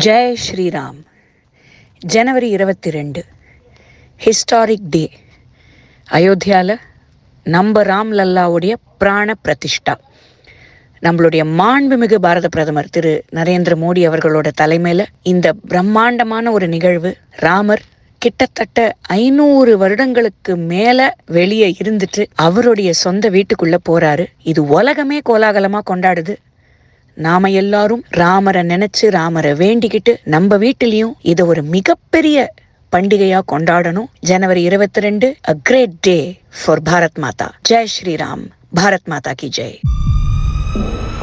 ஜெய் ஸ்ரீராம் ஜனவரி இருபத்தி ரெண்டு ஹிஸ்டாரிக் டே அயோத்தியாவில் நம்ம ராம்லல்லாவுடைய பிராண பிரதிஷ்டா நம்மளுடைய மாண்புமிகு பாரத பிரதமர் திரு நரேந்திர மோடி அவர்களோட தலைமையில் இந்த பிரம்மாண்டமான ஒரு நிகழ்வு ராமர் கிட்டத்தட்ட ஐநூறு வருடங்களுக்கு மேல வெளியே இருந்துட்டு அவருடைய சொந்த வீட்டுக்குள்ள போறாரு இது உலகமே கோலாகலமா கொண்டாடுது நாம எல்லாரும் ராமரை நினைச்சு ராமரை வேண்டிக்கிட்டு நம்ம வீட்டிலையும் இதை ஒரு மிகப்பெரிய பண்டிகையா கொண்டாடணும் ஜனவரி இருபத்தி ரெண்டு a great day for Bharat Mata Jai Sriram Bharat மாதா கி ஜெய்